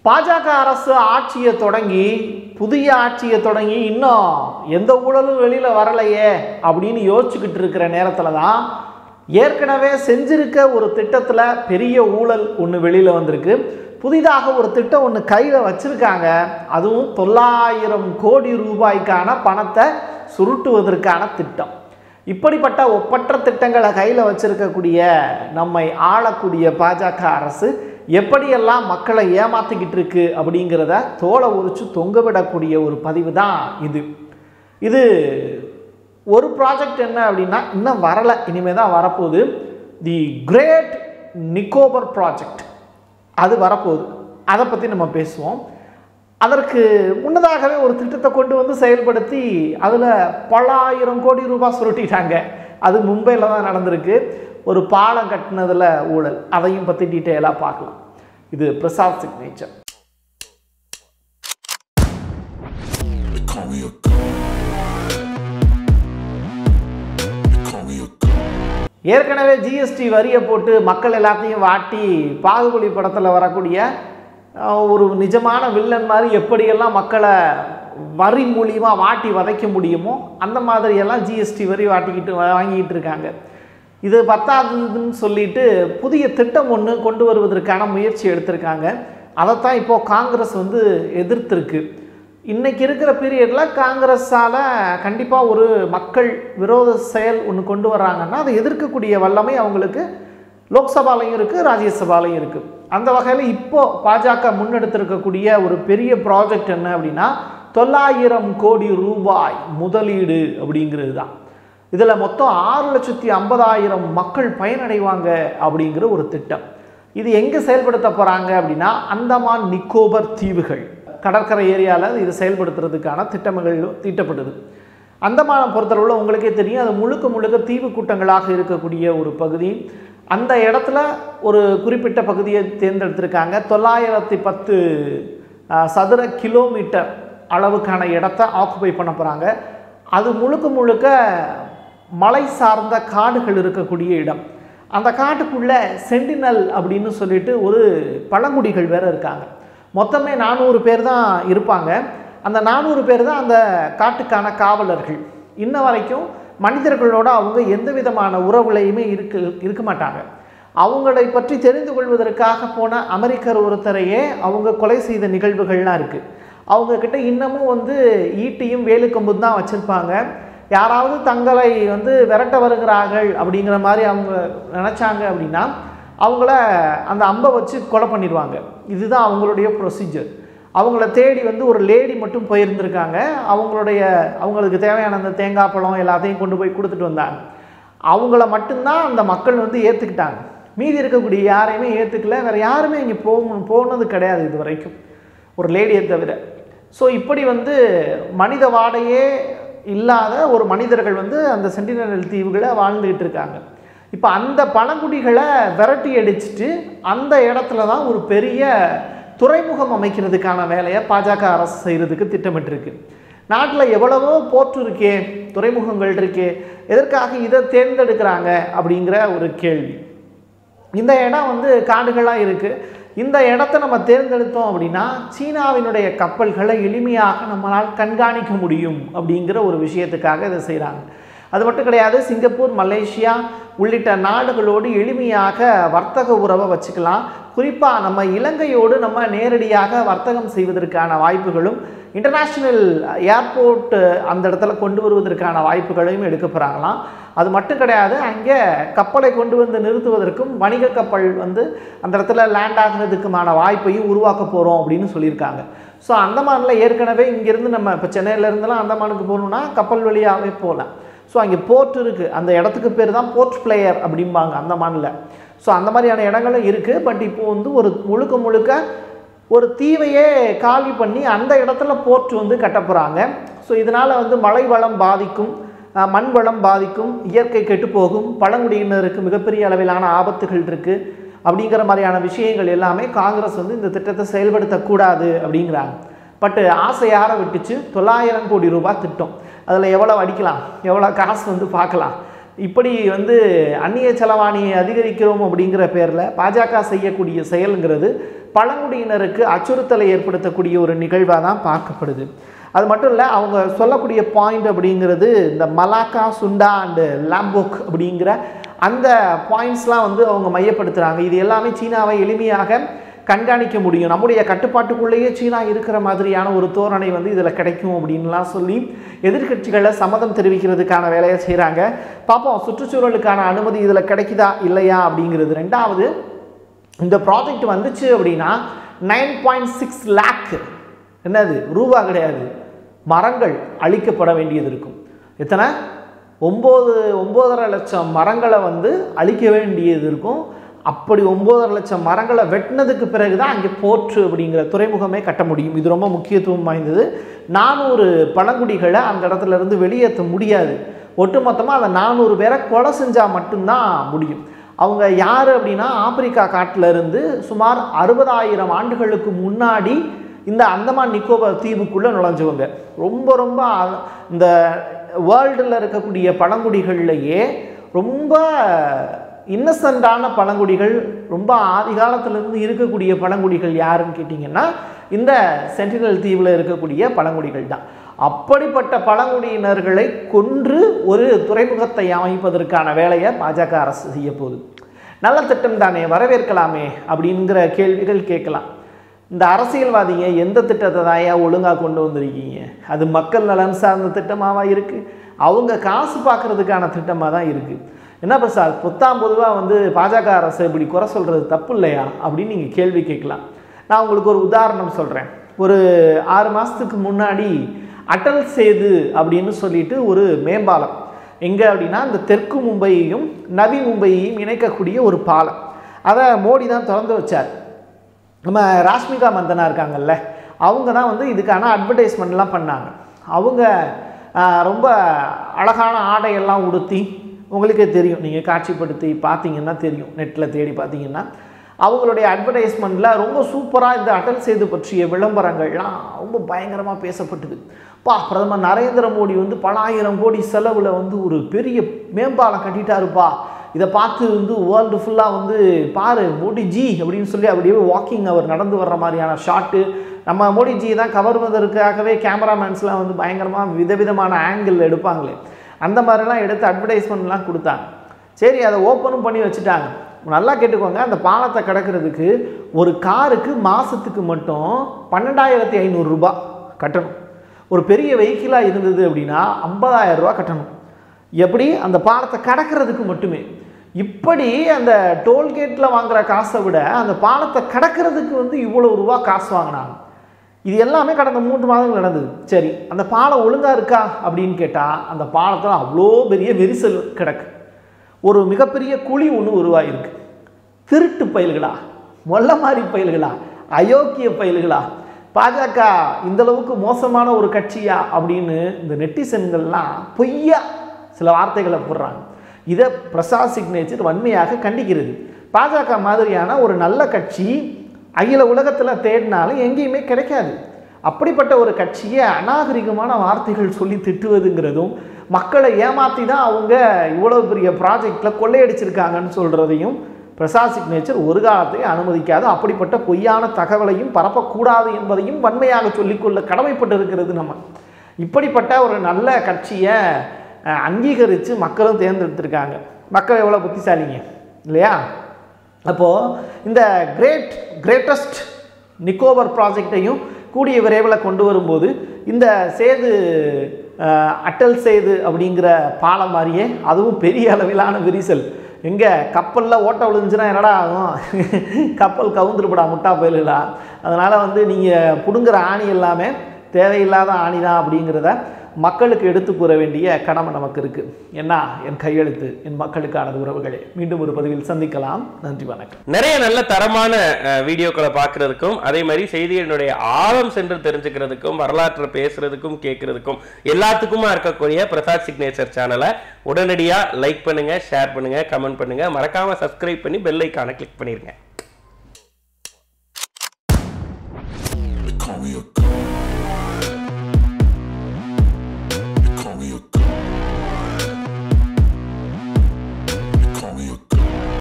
பாஜக அரசு ஆட்சியை தொடங்கி புதிய ஆட்சியை தொடங்கி இன்னும் எந்த ஊழலும் வெளியில் வரலையே அப்படின்னு யோசிச்சுக்கிட்டு இருக்கிற நேரத்தில் தான் ஏற்கனவே செஞ்சிருக்க ஒரு திட்டத்தில் பெரிய ஊழல் ஒன்று வெளியில் வந்திருக்கு புதிதாக ஒரு திட்டம் ஒன்று கையில் வச்சுருக்காங்க அதுவும் தொள்ளாயிரம் கோடி ரூபாய்க்கான பணத்தை சுருட்டுவதற்கான திட்டம் இப்படிப்பட்ட ஒப்பற்ற திட்டங்களை கையில் வச்சிருக்கக்கூடிய நம்மை ஆளக்கூடிய பாஜக அரசு எப்படியெல்லாம் மக்களை ஏமாத்திக்கிட்டு இருக்கு அப்படிங்கிறத தோலை உரிச்சு தொங்க விடக்கூடிய ஒரு பதிவு தான் இது இது ஒரு ப்ராஜெக்ட் என்ன அப்படின்னா இன்னும் வரலை இனிமேல் தான் வரப்போகுது தி கிரேட் நிக்கோபர் ப்ராஜெக்ட் அது வரப்போகுது அதை பற்றி நம்ம பேசுவோம் அதற்கு முன்னதாகவே ஒரு திட்டத்தை கொண்டு வந்து செயல்படுத்தி அதில் பல ஆயிரம் கோடி ரூபாய் சுருட்டிட்டாங்க அது மும்பையில் தான் நடந்திருக்கு ஒரு பாலம் கட்டினதில் ஊழல் அதையும் பற்றி டீட்டெயிலாக பார்க்கலாம் இது Prasad signature They call me a god. They call me a god. ஏற்கனவே ஜிஎஸ்டி வரியை போட்டு மக்கள் எல்லாத்தையும் வாட்டி பாகுபலி படத்தில் வரக்கூடிய அஹ், ஒரு நிஜமான வில்லன் மாதிரி எப்படியெல்லாம் மக்களை வரி மூலியமாக வாட்டி வதைக்க முடியுமோ அந்த மாதிரியெல்லாம் ஜிஎஸ்டி வரி வாட்டிக்கிட்டு வா- வாங்கிக்கிட்டு இருக்காங்க இது பத்தாதுன்னு சொல்லிட்டு புதிய திட்டம் ஒன்று கொண்டு வருவதற்கான முயற்சி எடுத்திருக்காங்க அதைத்தான் இப்போது காங்கிரஸ் வந்து எதிர்த்திருக்கு இன்னைக்கு இருக்கிற பீரியடில் காங்கிரஸால் கண்டிப்பாக ஒரு மக்கள் விரோத செயல் ஒன்று கொண்டு வர்றாங்கன்னா அதை எதிர்க்கக்கூடிய வல்லமை அவங்களுக்கு லோக்சபாலையும் இருக்குது ராஜ்யசபாலையும் இருக்குது அந்த வகையில் இப்போ பாஜக முன்னெடுத்திருக்கக்கூடிய ஒரு பெரிய ப்ராஜெக்ட் என்ன அப்படின்னா தொள்ளாயிரம் கோடி ரூபாய் முதலீடு அப்படிங்கிறது தான் இதில் மொத்தம் ஆறு லட்சத்தி ஐம்பதாயிரம் மக்கள் பயனடைவாங்க அப்படிங்கிற ஒரு திட்டம் இது எங்கே செயல்படுத்த போகிறாங்க அப்படின்னா அந்தமான் நிக்கோபர் தீவுகள் கடற்கரை ஏரியாவில் இது செயல்படுத்துறதுக்கான திட்டமிகள் தீட்டப்படுது அந்தமானை பொறுத்தளவில் உங்களுக்கே தெரியும் அது முழுக்க முழுக்க தீவு கூட்டங்களாக இருக்கக்கூடிய ஒரு பகுதி அந்த இடத்துல ஒரு குறிப்பிட்ட பகுதியை தேர்ந்தெடுத்திருக்காங்க தொள்ளாயிரத்தி பத்து அஹ், சதுர கிலோமீட்டர் அளவுக்கான இடத்த ஆக்குபை பண்ண போகிறாங்க அது முழுக்க முழுக்க மலை சார்ந்த காடுகள் இருக்கக்கூடிய இடம் அந்த காட்டுக்குள்ளே சென்டினல் அப்படின்னு சொல்லிட்டு ஒரு பழங்குடிகள் வேற இருக்காங்க மொத்தமே நானூறு பேர் தான் இருப்பாங்க அந்த நானூறு பேர் தான் அந்த காட்டுக்கான காவலர்கள் இன்ன வரைக்கும் மனிதர்களோட அவங்க எந்த விதமான உறவுலையுமே இருக்க இருக்க மாட்டாங்க அவங்களை பற்றி தெரிந்து கொள்வதற்காக போன அமெரிக்கர் ஒருத்தரையே அவங்க கொலை செய்த நிகழ்வுகள்லாம் இருக்குது அவங்க கிட்ட இன்னமும் வந்து ஈட்டியும் வேலுக்கம்பும் தான் வச்சுருப்பாங்க யாராவது தங்களை வந்து விரட்ட வருகிறார்கள் அப்படிங்கிற மாதிரி அவங்க நினச்சாங்க அப்படின்னா அவங்கள அந்த அம்பை வச்சு கொலை பண்ணிடுவாங்க இதுதான் அவங்களுடைய ப்ரொசீஜர் அவங்கள தேடி வந்து ஒரு லேடி மட்டும் போயிருந்திருக்காங்க அவங்களுடைய அவங்களுக்கு தேவையான அந்த தேங்காய் பழம் எல்லாத்தையும் கொண்டு போய் கொடுத்துட்டு வந்தாங்க அவங்கள மட்டும்தான் அந்த மக்கள் வந்து ஏற்றுக்கிட்டாங்க மீதி இருக்கக்கூடிய யாரையுமே ஏற்றுக்கல வேறு யாருமே இங்கே போக போனது கிடையாது இது வரைக்கும் ஒரு லேடியை தவிர ஸோ இப்படி வந்து மனித வாடையே இல்லாத ஒரு மனிதர்கள் வந்து அந்த சென்டினல் தீவுகளை வாழ்ந்துகிட்டு இருக்காங்க இப்போ அந்த பழங்குடிகளை விரட்டி அடிச்சிட்டு அந்த இடத்துல தான் ஒரு பெரிய துறைமுகம் அமைக்கிறதுக்கான வேலையை பாஜக அரசு செய்கிறதுக்கு திட்டமிட்டிருக்கு நாட்டில் எவ்வளவோ போர்ட் இருக்கே துறைமுகங்கள் இருக்கே எதற்காக இதை தேர்ந்தெடுக்கிறாங்க அப்படிங்கிற ஒரு கேள்வி இந்த இடம் வந்து காடுகளாக இருக்குது இந்த இடத்த நம்ம தேர்ந்தெடுத்தோம் அப்படின்னா சீனாவினுடைய கப்பல்களை எளிமையாக நம்மளால் கண்காணிக்க முடியும் அப்படிங்கிற ஒரு விஷயத்துக்காக இதை செய்கிறாங்க அது மட்டும் கிடையாது சிங்கப்பூர் மலேசியா உள்ளிட்ட நாடுகளோடு எளிமையாக வர்த்தக உறவை வச்சுக்கலாம் குறிப்பாக நம்ம இலங்கையோடு நம்ம நேரடியாக வர்த்தகம் செய்வதற்கான வாய்ப்புகளும் இன்டர்நேஷ்னல் ஏர்போர்ட் அந்த இடத்துல கொண்டு வருவதற்கான வாய்ப்புகளையும் எடுக்க போகிறாங்களாம் அது மட்டும் கிடையாது அங்கே கப்பலை கொண்டு வந்து நிறுத்துவதற்கும் வணிக கப்பல் வந்து அந்த இடத்துல லேண்ட் ஆகுறதுக்குமான வாய்ப்பையும் உருவாக்க போகிறோம் அப்படின்னு சொல்லியிருக்காங்க ஸோ அந்தமானில் ஏற்கனவே இங்கேருந்து நம்ம இப்போ சென்னையிலேருந்துலாம் அந்தமானுக்கு போகணுன்னா கப்பல் வழியாகவே போகலாம் ஸோ அங்கே போர்ட் இருக்குது அந்த இடத்துக்கு பேர் தான் போர்ட் பிளேயர் அப்படிம்பாங்க அந்தமானில் ஸோ அந்த மாதிரியான இடங்களும் இருக்குது பட் இப்போ வந்து ஒரு முழுக்க முழுக்க ஒரு தீவையே காலி பண்ணி அந்த இடத்துல போர்ட் வந்து கட்ட போகிறாங்க ஸோ இதனால் வந்து மழை வளம் பாதிக்கும் அஹ், மண் வளம் பாதிக்கும் இயற்கை கெட்டு போகும் பழங்குடியினருக்கு மிகப்பெரிய அளவிலான ஆபத்துகள் இருக்குது அப்படிங்கிற மாதிரியான விஷயங்கள் எல்லாமே காங்கிரஸ் வந்து இந்த திட்டத்தை செயல்படுத்தக்கூடாது அப்படிங்கிறாங்க பட் ஆசை யாரை விட்டுச்சு தொள்ளாயிரம் கோடி ரூபாய் திட்டம் அதில் எவ்வளோ அடிக்கலாம் எவ்வளோ காசு வந்து பார்க்கலாம் இப்படி வந்து அந்நிய செலவாணியை அதிகரிக்கிறோம் அப்படிங்கிற பேரில் பாஜக செய்யக்கூடிய செயலுங்கிறது பழங்குடியினருக்கு அச்சுறுத்தலை ஏற்படுத்தக்கூடிய ஒரு நிகழ்வாக தான் பார்க்கப்படுது அது மட்டும் இல்லை அவங்க சொல்லக்கூடிய பாயிண்ட் அப்படிங்கிறது இந்த மலாக்கா சுண்டா அண்டு லாம்போக் அப்படிங்கிற அந்த பாயிண்ட்ஸ்லாம் வந்து அவங்க மையப்படுத்துகிறாங்க இது எல்லாமே சீனாவை எளிமையாக கண்காணிக்க முடியும் நம்முடைய கட்டுப்பாட்டுக்குள்ளேயே சீனா இருக்கிற மாதிரியான ஒரு தோரணை வந்து இதில் கிடைக்கும் அப்படின்லாம் சொல்லி எதிர்க்கட்சிகளை சம்மதம் தெரிவிக்கிறதுக்கான வேலையை செய்கிறாங்க பார்ப்போம் சுற்றுச்சூழலுக்கான அனுமதி இதில் கிடைக்குதா இல்லையா அப்படிங்கிறது ரெண்டாவது இந்த ப்ராஜெக்ட் வந்துச்சு அப்படின்னா நைன் பாயிண்ட் சிக்ஸ் லேக் என்னது ரூபா கிடையாது மரங்கள் அழிக்கப்பட வேண்டியது இருக்கும் எத்தனை ஒம்பது ஒம்போதரை லட்சம் மரங்களை வந்து அழிக்க வேண்டியது இருக்கும் அப்படி ஒம்போதரை லட்சம் மரங்களை வெட்டினதுக்கு பிறகு தான் அங்கே போற்று அப்படிங்கிற துறைமுகமே கட்ட முடியும் இது ரொம்ப முக்கியத்துவம் வாய்ந்தது நானூறு பழங்குடிகளை அந்த இடத்துல இருந்து வெளியேற்ற முடியாது ஒட்டுமொத்தமாக அந்த நானூறு பேரை கொலை செஞ்சால் மட்டும்தான் முடியும் அவங்க யார் அப்படின்னா ஆப்பிரிக்கா காட்டில் இருந்து சுமார் அறுபதாயிரம் ஆண்டுகளுக்கு முன்னாடி இந்த அந்தமான் நிக்கோபார் தீவுக்குள்ளே நுழைஞ்சவங்க ரொம்ப ரொம்ப அ- இந்த வேர்ல்டில் இருக்கக்கூடிய பழங்குடிகள்லையே ரொம்ப இன்னசென்ட்டான பழங்குடிகள் ரொம்ப ஆதி காலத்திலிருந்து இருக்கக்கூடிய பழங்குடிகள் யாருன்னு கேட்டிங்கன்னா இந்த சென்டினல் தீவில் இருக்கக்கூடிய பழங்குடிகள் தான் அப்படிப்பட்ட பழங்குடியினர்களை கொன்று ஒரு துறைமுகத்தை அமைப்பதற்கான வேலையை பாஜக அரசு செய்ய போகுது நல்ல திட்டம் தானே வரவேற்கலாமே அப்படிங்கிற கேள்விகள் கேட்கலாம் இந்த அரசியல்வாதிங்க எந்த திட்டத்தை தாயா ஒழுங்காக கொண்டு வந்திருக்கீங்க அது மக்கள் நலன் சார்ந்த திட்டமாவா இருக்குது அவங்க காசு பார்க்கறதுக்கான திட்டமாக தான் இருக்குது என்ன பிரசாத் புத்தாம் பொதுவாக வந்து பாஜக அரசு இப்படி குறை சொல்கிறது தப்பு இல்லையா அப்படின்னு நீங்கள் கேள்வி கேட்கலாம் நான் உங்களுக்கு ஒரு உதாரணம் சொல்கிறேன் ஒரு ஆறு மாதத்துக்கு முன்னாடி அடல் சேது அப்படின்னு சொல்லிட்டு ஒரு மேம்பாலம் எங்கே அப்படின்னா இந்த தெற்கு மும்பையையும் நவி மும்பையையும் இணைக்கக்கூடிய ஒரு பாலம் அதை மோடி தான் திறந்து வச்சார் நம்ம ராஷ்மிகா மந்தனா இருக்காங்கல்ல அவங்க தான் வந்து இதுக்கான அட்வர்டைஸ்மெண்ட்லாம் பண்ணாங்க அவங்க ஆஹ், ரொம்ப அழகான ஆடையெல்லாம் உடுத்தி உங்களுக்கே தெரியும் நீங்கள் காட்சிப்படுத்தி பார்த்தீங்கன்னா தெரியும் நெட்டில் தேடி பார்த்தீங்கன்னா அவங்களுடைய அட்வர்டைஸ்மெண்ட்டில் ரொம்ப சூப்பராக இந்த அடல் சேது பற்றிய விளம்பரங்கள்லாம் ரொம்ப பயங்கரமாக பேசப்பட்டது பா பிரதமர் நரேந்திர மோடி வந்து பல ஆயிரம் கோடி செலவில் வந்து ஒரு பெரிய மேம்பாலம் கட்டிட்டாருப்பா இதை பார்த்து வந்து வேர்ல்டு ஃபுல்லாக வந்து பாரு மோடிஜி அப்படின்னு சொல்லி அப்படியே வாக்கிங் அவர் நடந்து வர்ற மாதிரியான ஷாட்டு நம்ம மோடிஜி தான் கவர்வதற்காகவே கேமராமேன்ஸ்லாம் வந்து பயங்கரமாக விதவிதமான ஆங்கிள் எடுப்பாங்களே அந்த மாதிரிலாம் எடுத்து அட்வர்டைஸ்மெண்ட்லாம் கொடுத்தாங்க சரி அதை ஓப்பனும் பண்ணி வச்சுட்டாங்க நல்லா கேட்டுக்கோங்க அந்த பாலத்தை கடக்கிறதுக்கு ஒரு காருக்கு மாதத்துக்கு மட்டும் பன்னெண்டாயிரத்தி ஐநூறுரூபா கட்டணும் ஒரு பெரிய வெஹிக்கிளாக இருந்தது அப்படின்னா 50000 ரூபாய் கட்டணும் எப்படி அந்த பாலத்தை கடக்கிறதுக்கு மட்டுமே இப்படி அந்த டோல்கேட்டில் வாங்குற காசை விட அந்த பாலத்தை கடக்கிறதுக்கு வந்து இவ்வளோ ரூபா காசு வாங்கினாங்க இது எல்லாமே கடந்த மூன்று மாதங்கள் நடந்தது சரி அந்த பாலம் ஒழுங்காக இருக்கா அப்படின்னு கேட்டால் அந்த பாலத்தில் அவ்வளோ பெரிய விரிசல் கிடக்கு ஒரு மிகப்பெரிய குழி ஒன்று உருவாயிருக்கு திருட்டு பயல்களா மொல்ல மாதிரி பயல்களா அயோக்கிய பயல்களா பாஜக இந்த அளவுக்கு மோசமான ஒரு கட்சியா அப்படின்னு இந்த நெட்டிசன்கள்லாம் பொய்யா சில வார்த்தைகளை போடுறாங்க இதை பிரசாத் சிக்னேச்சர் வன்மையாக கண்டிக்கிறது பாஜக மாதிரியான ஒரு நல்ல கட்சி அகில உலகத்தில் தேடினாலும் எங்கேயுமே கிடைக்காது அப்படிப்பட்ட ஒரு கட்சியை அநாகரிகமான வார்த்தைகள் சொல்லி திட்டுவதுங்கிறதும் மக்களை ஏமாற்றி தான் அவங்க இவ்வளோ பெரிய ப்ராஜெக்டில் கொள்ளையடிச்சிருக்காங்கன்னு சொல்கிறதையும் பிரசாத் சிக்னேச்சர் ஒரு காலத்தை அனுமதிக்காது அப்படிப்பட்ட பொய்யான தகவலையும் பரப்பக்கூடாது என்பதையும் வன்மையாக சொல்லிக்கொள்ள கடமைப்பட்டிருக்கிறது நம்ம இப்படிப்பட்ட ஒரு நல்ல கட்சியை அஹ், அங்கீகரித்து மக்களும் தேர்ந்தெடுத்திருக்காங்க மக்கள் எவ்வளோ புத்திசாலிங்க இல்லையா அப்போது இந்த கிரேட் கிரேட்டஸ்ட் நிக்கோபர் ப்ராஜெக்டையும் கூடிய விரைவில் கொண்டு வரும்போது இந்த சேது அஹ், அட்டல் சேது அப்படிங்கிற பாலம் மாதிரியே அதுவும் பெரிய அளவிலான விரிசல் எங்கே கப்பலில் ஓட்ட விழுந்துச்சுன்னா என்னடா ஆகும் கப்பல் கவுந்துருப்படா முட்டா போயிலா அதனால் வந்து நீங்கள் பிடுங்குற ஆணி எல்லாமே தேவையில்லாத ஆணி தான் அப்படிங்கிறத மக்களுக்கு எடுத்து கூற வேண்டிய கடமை நமக்கு இருக்குது என்ன என் கையெழுத்து என் மக்களுக்கானது உறவுகளே மீண்டும் ஒரு பதிவில் சந்திக்கலாம் நன்றி வணக்கம் நிறைய நல்ல தரமான அஹ், வீடியோக்களை பார்க்கறதுக்கும் அதே மாதிரி செய்திகளினுடைய ஆழம் சென்று தெரிஞ்சுக்கிறதுக்கும் வரலாற்றை பேசுறதுக்கும் கேட்கறதுக்கும் எல்லாத்துக்குமா இருக்கக்கூடிய பிரசாத் சிக்னேச்சர் சேனலை உடனடியாக லைக் பண்ணுங்க ஷேர் பண்ணுங்க கமெண்ட் பண்ணுங்க மறக்காம சப்ஸ்கிரைப் பண்ணி பெல் ஐக்கானை கிளிக் பண்ணிருங்க